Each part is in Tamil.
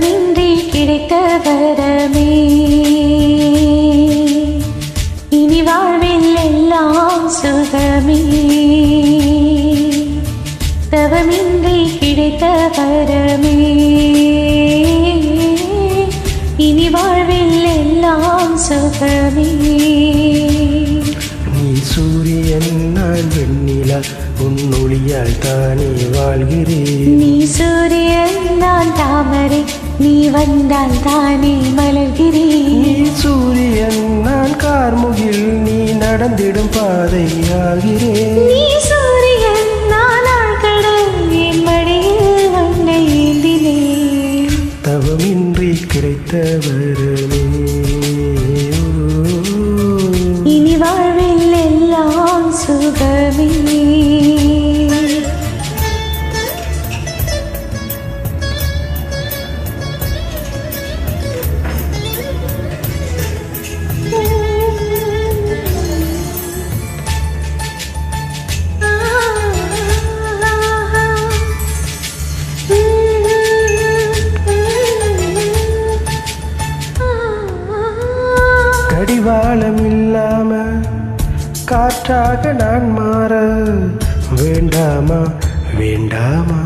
தவமின்றி கிடைத்த வரமே இனி வாழ்வில் எல்லாம் சுகமே தவமின்றி கிடைத்த வரமே இனி வாழ்வில் எல்லாம் சுகமே நீ சூரியன் நான் வெண்ணிலா உன் ஒளியால் தானே வாழ்கிறேன் நீ சூரியன் நான் தாமரை நீ வந்தால் தானே மலர்கிறேன் நீ சூரியன் நான் கார்முகில் நீ நடந்திடும் பாதையாகிறேன் நீ சூரியன் நான் ஆழ்கடல் என் மடியில் உன்னை ஏந்தினேன் தவமின்றி கிடைத்த வரமே இனி வாழ்வில் எல்லாம் சுகமே கடிவாளம் இல்லாம காற்றாக நான் மாற வேண்டாமா வேண்டாமா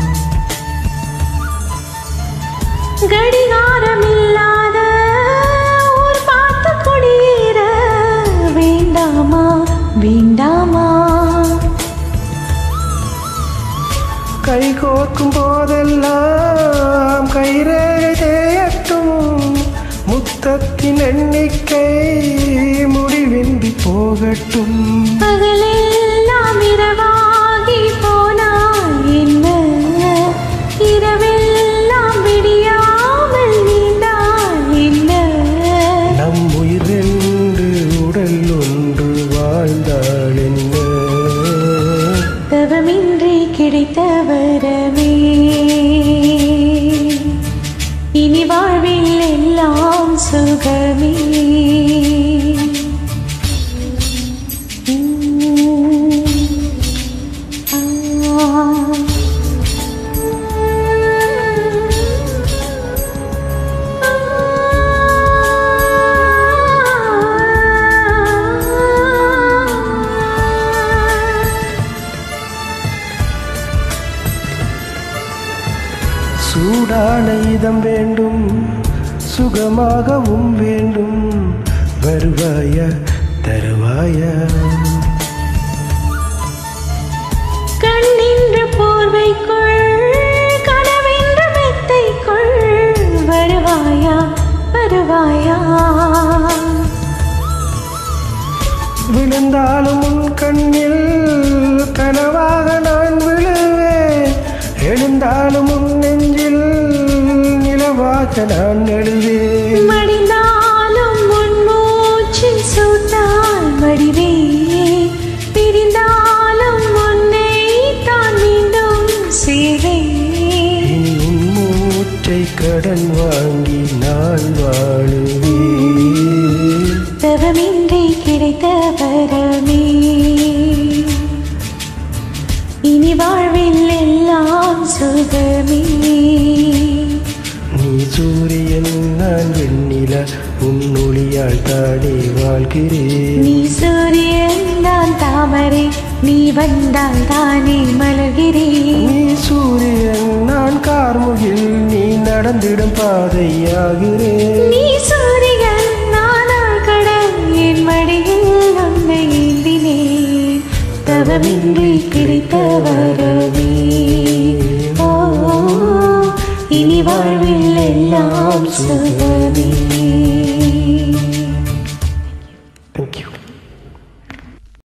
கடிகாரம் இல்லாத ஊர் பார்த்து குடியேற வேண்டாமா வேண்டாமா கை கோர்க்கும் போதெல்லாம் கைரேகை தேயட்டும் முத்தத்தின் எண்ணிக்கை முடிவின்றி போகட்டும் பகலெல்லாம் இரவாகி போனால் என்ன இரவெல்லாம் விடியாமல் நீண்டால் என்ன நம் உயிர் ரெண்டு உடல் ஒன்று வாழ்ந்தாள் என்ன தவமின்றி கிடைத்த வரமே இனி வாழ்வில் எல்லாம் சுகமே உம். ஆ. சூடான இதம் வேண்டும் சுகமாகவும் வேண்டும் வருவாய தருவாய கண்ணின்ற போர்வைக்குள் கனவென்ற மெத்தைக்குள் வருவாயா வருவாயா விழுந்தாலும் உன் கண்ணில் கனவாக நான் விழுவேன் எழுந்தாலும் உன் நெஞ்சில் நிலவாக நான் எழுவேன் மடிந்தாலும் உன் மூச்சில் சூட்டால் மடிவே பிரிந்தாலும் உன்னை தான் மீண்டும் சேரேன் இனி உன் மூச்சை கடன் வாங்கி நான் வாழுவேன் தவமின்றி கிடைத்த வரமே இனி வாழ்வில் எல்லாம் சுகமே நீ சூரியன் நான் வெண்ணில உன் ஒளியால் தானே வாழ்கிறேன் நீ சூரியன் நான் தாமரை நீ வந்தால் தானே மலர்கிறேன் நீ சூரியன் நான் கார்முகில் நீ நடந்திடும் பாதையாகிறேன் நீ சூரியன் நானால் கடல் என் மடியில் உன்னை ஏந்தினேன் தவமின்றி கிடைத்த வரவே ஓ இனி வாழ்வில் எல்லாம் சுகமே